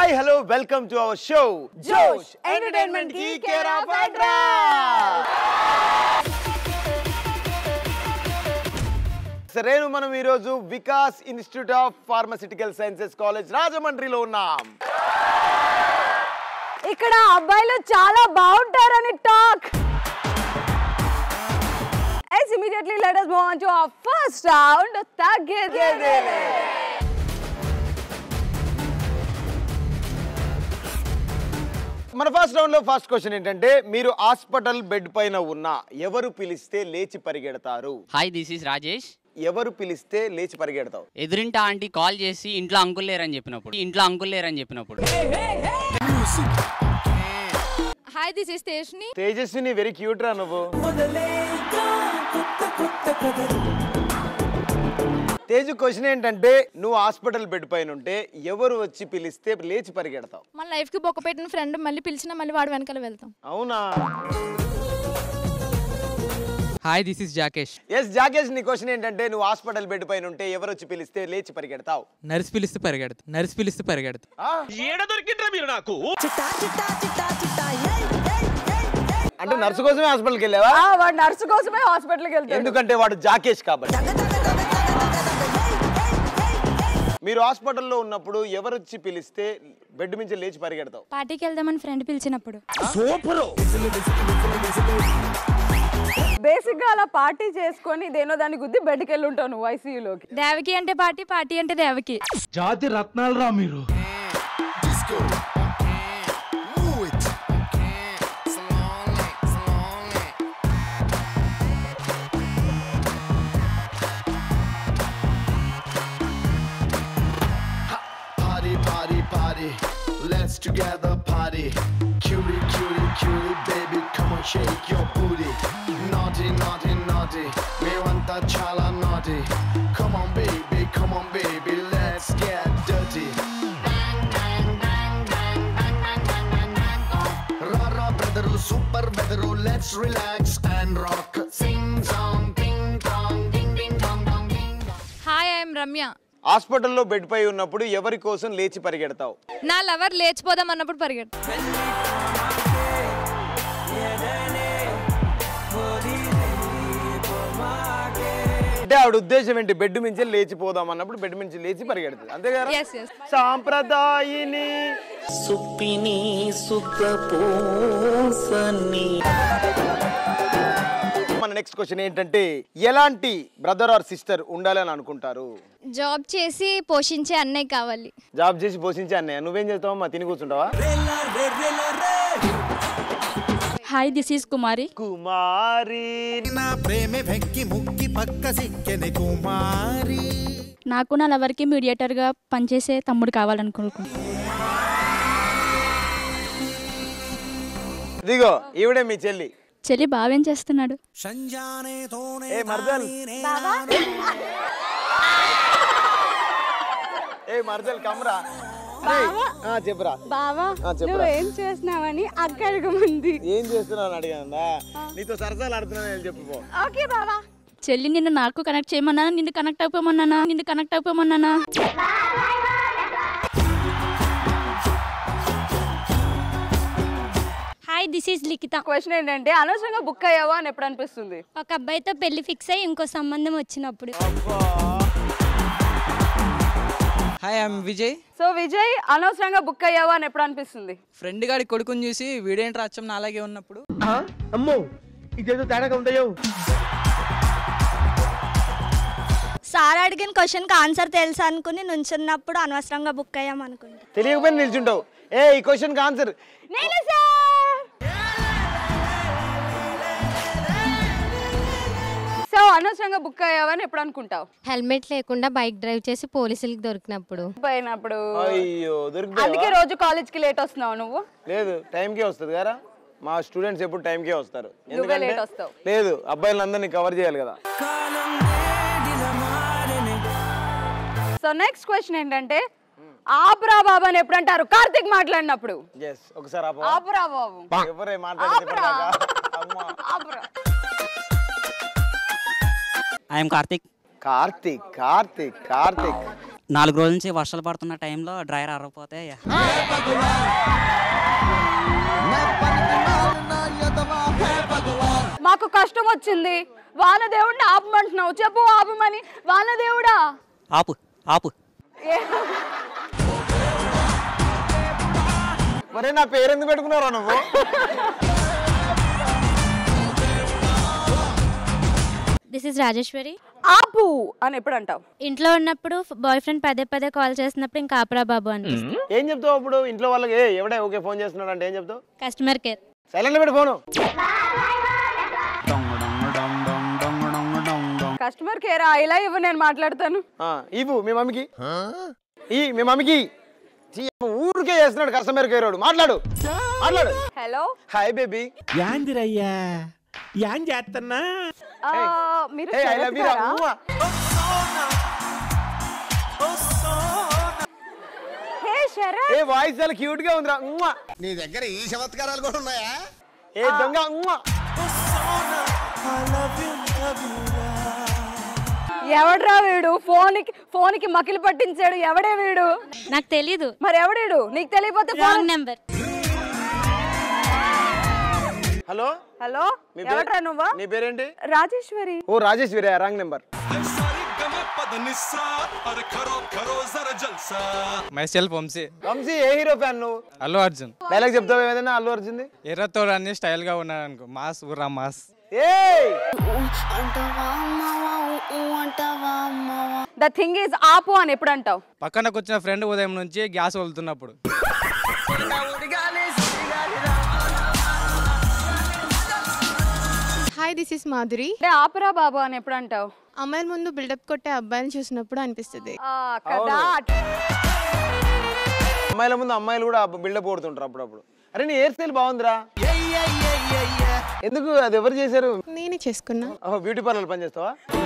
Hi hello welcome to our show Josh entertainment కి care of address సరేను మనం ఈరోజు Vikas institute of pharmaceutical sciences college రాజమండ్రిలో ఉన్నాం ఇక్కడ అబ్బాయిలు చాలా బాగుంటారని talk yes immediately let us move on to our first round తగ్గేదేలే మన ఫస్ట్ రౌండ్ లో ఫస్ట్ క్వశ్చన్ ఏంటంటే మీరు హాస్పిటల్ బెడ్ పైన ఉన్నా ఎవరు పిలిస్తే లేచి పరిగెడతారు హాయ్ దిస్ ఈస్ రాజేష్ ఎవరు పిలిస్తే లేచి పరిగెడతావు ఎదురింట ఆంటీ కాల్ చేసి ఇంట్లో అంకుల్ లేరని చెప్పినప్పుడు ఇంట్లో అంకుల్ లేరని చెప్పినప్పుడు హాయ్ దిస్ ఇస్ తేజ్ని తేజస్విని వెరీ క్యూట్ రా నువ్వు తేజు క్వశ్చన్ ఏంటంటే నువ్వు హాస్పిటల్ బెడ్ పైన ఉంటే ఎవరు వచ్చి పిలిస్తే లేచి పరిగెడతావు మన లైఫ్ కి బొక్క పెట్టిన ఫ్రెండ్ మళ్ళీ పిలిచినా మళ్ళీ వాడు వెనకాల వెళ్తాం అవునా hi this is Jakesh yes Jakesh నీ క్వశ్చన్ ఏంటంటే నువ్వు హాస్పిటల్ బెడ్ పైన ఉంటే ఎవరు వచ్చి పిలిస్తే లేచి పరిగెడతావు నర్స్ పిలిస్తే పరిగెడతా నర్స్ పిలిస్తే పరిగెడతా ఆ? అంటే నర్సు కోసమే హాస్పిటల్కి వెళ్ళావా ఆ, వాడు నర్సు కోసమే హాస్పిటల్కి వెళ్తాడు ఎందుకంటే వాడు జాకేష్ కాబట్టి మీరు హాస్పిటల్లో ఉన్నప్పుడు ఎవరు వచ్చి పిలిస్తే బెడ్ నుంచి లేచి పరిగెడతావు పార్టీకి వెళ్దామని ఫ్రెండ్ పిలిచినప్పుడు బేసిక్ గా అలా పార్టీ చేసుకొని దేనో దాన్ని గుద్ది బెడ్కి వెళ్ళి ఉంటావు నువ్వు ఐసీయూలోకి దేవకి అంటే పార్టీ పార్టీ అంటే దేవకి జాతి రత్నాలు రా మీరు Party, party, party. Let's together party. Cutie, cutie, cutie, baby, come on, shake your booty. Naughty, naughty, naughty. Mevanta chala naughty. Come on, baby, come on, baby, let's get dirty. Ra ra, brother, super weather, let's relax and rock. Sing song, ding dong, ding ding dong dong ding dong. Hi I'm Ramya హాస్పిటల్లో bed పై ఉన్నప్పుడు ఎవరి కోసం లేచి పరిగెడతావు నా lover లేచిపోదాం అన్నప్పుడు పరిగెడు అంటే ఆవిడ ఉద్దేశం ఏంటి బెడ్ నుంచి లేచిపోదాం అన్నప్పుడు బెడ్ నుంచి లేచి పరిగెడుతుంది అంతే కదా ఎస్ ఎస్ సాంప్రదాయిని సుప్పిని సుఖపోసని మన నెక్స్ట్ క్వశ్చన్ ఏంటంటే ఎలాంటి బ్రదర్ ఆర్ సిస్టర్ ఉండాలని అనుకుంటారు జాబ్ చేసి పోషించే అన్నయ్య కావాలి జాబ్ చేసి పోషించే అన్నయ్య నువ్వేం చేస్తావమ్మా తిని కూర్చుంటావా hi this is Kumari Kumari నా ప్రేమే వెక్కి ముక్కి పక్క సిక్కెని కుమారి నాకు నా లవర్కి మీడియేటర్గా పనిచేసే తమ్ముడు కావాలనుకుంటున్నాను ఇదిగో ఈవిడే మీ చెల్లి చెల్లి బావేం చేస్తున్నాడు సంజానే తోనే ఏ మర్దల్ ఏ మర్దల్ కమ్రా ఆ, చెప్పురా బావా ఆ, చెప్పురా. నువ్వేం చేస్తున్నావని అక్కడికి ముందు ఏం చేస్తున్నావు అడిగాను నీతో సరసాలు ఆడుతున్నాను చెప్పు పో. ఓకే బావా చెల్లి నిన్ను నాకు కనెక్ట్ చేయమన్నానా నిన్ను కనెక్ట్ అయిపోమన్నానా నిన్ను కనెక్ట్ అయిపోమన్నానా hi this is Likhita question ఏంటంటే అనవసరంగా బుక్ అయ్యావా అని ఎప్పుడు అనిపిస్తుంది ఒక అబ్బాయితో పెళ్లి ఫిక్స్ అయ్యి ఇంకో సంబంధం వచ్చినప్పుడు hi I'm Vijay so Vijay అనవసరంగా బుక్ అయ్యావా అని ఎప్పుడు అనిపిస్తుంది ఫ్రెండ్ గాడి కొడుకుని చూసి వీడేంటి రాచ్చం నా అలాగే ఉన్నప్పుడు అమ్మో ఇదేదో తేడాగా ఉందయ్యో సార్ అడిగిన క్వశ్చన్కి ఆన్సర్ తెలుసా అనుకుని నుంచున్నప్పుడు అనవసరంగా బుక్ అయ్యాం అనుకుంటా తెలియకపోయినా నిల్చుంటావు ఏ ఈ క్వశ్చన్ ఆన్సర్ నేను సార్ సో అనవసరంగా బుక్ అయ్యావా అని ఎప్పుడు అనుకుంటావు హెల్మెట్ లేకుండా బైక్ డ్రైవ్ చేసి పోలీసులకు దొరికినప్పుడు పోయినప్పుడు అయ్యో అందుకే దొరికిపోయావా? రోజు కాలేజ్ కి లేట్ వస్తున్నావు నువ్వు లేదు టైంకే వస్తుంది కదా మా స్టూడెంట్స్ ఎప్పుడు టైంకే వస్తారు నువ్వే late వస్తావు. లేదు అబ్బాయిలందరినీ కవర్ చేయాలి కదా సో నెక్స్ట్ క్వశ్చన్ ఏంటంటే ఆపురా బాబు అని ఎప్పుడు అంటారు కార్తిక్ మాట్లాడినప్పుడు ఎస్ ఒకసారి ఆపవా? ఆపురా బాబు ఎవరే మాట్లాడేది ఆపురా. ఇప్పటిదాకా? అమ్మా. ఆపురా ఐఎమ్ కార్తిక్ కార్తిక్ కార్తిక్ కార్తిక్ నాలుగు రోజుల నుంచి వర్షాలు పడుతున్న టైంలో డ్రైవర్ అరవపోతే మాకు కష్టం వచ్చింది వాళ్ళ దేవుడిని ఆపమంటున్నావు చెప్పు ఆపమని వాళ్ళ దేవుడా ఆపు ఆపు మరి నా పేరు ఎందుకు పెట్టుకున్నారా నువ్వు దిస్ ఇస్ రాజేశ్వరి ఆపు అని ఎప్పుడు అంటావు ఇంట్లో ఉన్నప్పుడు బాయ్ ఫ్రెండ్ పదే పదే కాల్ చేసినప్పుడు ఇంకా ఆపరా బాబు అనిపిస్తుంది ఏం చెప్తావు అప్పుడు ఇంట్లో వాళ్ళకి ఏ ఎవడే ఓకే ఫోన్ చేస్తున్నాడు అంటే ఏం చెప్తావు కస్టమర్ కేర్ సైలెంట్ పెట్టి ఫోను కస్టమర్ కేరా ఇలా ఇవ్వు నేను మాట్లాడతాను ఆ, ఇవ్వు మీ మమ్మీకి ఈ మీ మమ్మీకి చీ, ఊరికే చేస్తున్నాడు కస్టమర్ కేర్ వాడు మాట్లాడు మాట్లాడు హలో హాయ్ బేబీ యాందిరయ్యా యాన్ చేస్తున్నా మీరు Hey, I love you రా. శరత్ గారా? ఉవ్వ. హే శరత్ ఏ వాయిస్ చాలా క్యూట్ గా ఉందిరా ఉవ్వ. నీ దగ్గర ఈ చమత్కారాలు కూడా ఉన్నాయా ఏ దొంగ ఉవ్వ. ఎవడ్రా వీడు ఫోన్కి ఫోన్కి మకిలి పట్టించాడు ఎవడే వీడు నాకు తెలీదు మరి ఎవడీడు నీకు తెలియపోతే రాంగ్ నెంబర్ హలో హలో మీ ఎవడ్రా నువ్వా నీ పేరేంటి Rajeshwari oh Rajeshwari wrong number myself Vamshi Vamshi ఏ హీరో ఫ్యాన్ నువ్వు అల్లు అర్జున్ డైలాగ్ చెప్తావు ఏదైనా అల్లు అర్జున్ది ఎర్రతోడు అన్ని స్టైల్ గా ఉన్నాడు అనుకో మాస్ ఊరా మాస్ ఏయ్ ద థింగ్ ఈజ్ ఆపు అని ఎప్పుడు అంటావు పక్కనకు వచ్చిన ఫ్రెండ్ ఉదయం నుంచి గ్యాస్ వదులుతున్నప్పుడు హాయ్ దిస్ ఇస్ మాధురి అంటే ఆపరా బాబు అని ఎప్పుడు అంటావు అమ్మాయిల ముందు బిల్డప్ కొట్టే అబ్బాయిని చూసినప్పుడు అనిపిస్తుంది ఆ, కదా అమ్మాయిల ముందు అమ్మాయిలు కూడా బిల్డప్ కొడుతుంటారు అప్పుడప్పుడు అరే నీ హెయిర్ స్టైల్ బాగుందిరా ఎందుకు అది ఎవరు చేశారు నేనే చేసుకున్నా ఓహో బ్యూటీ పార్లర్ పని చేస్తావా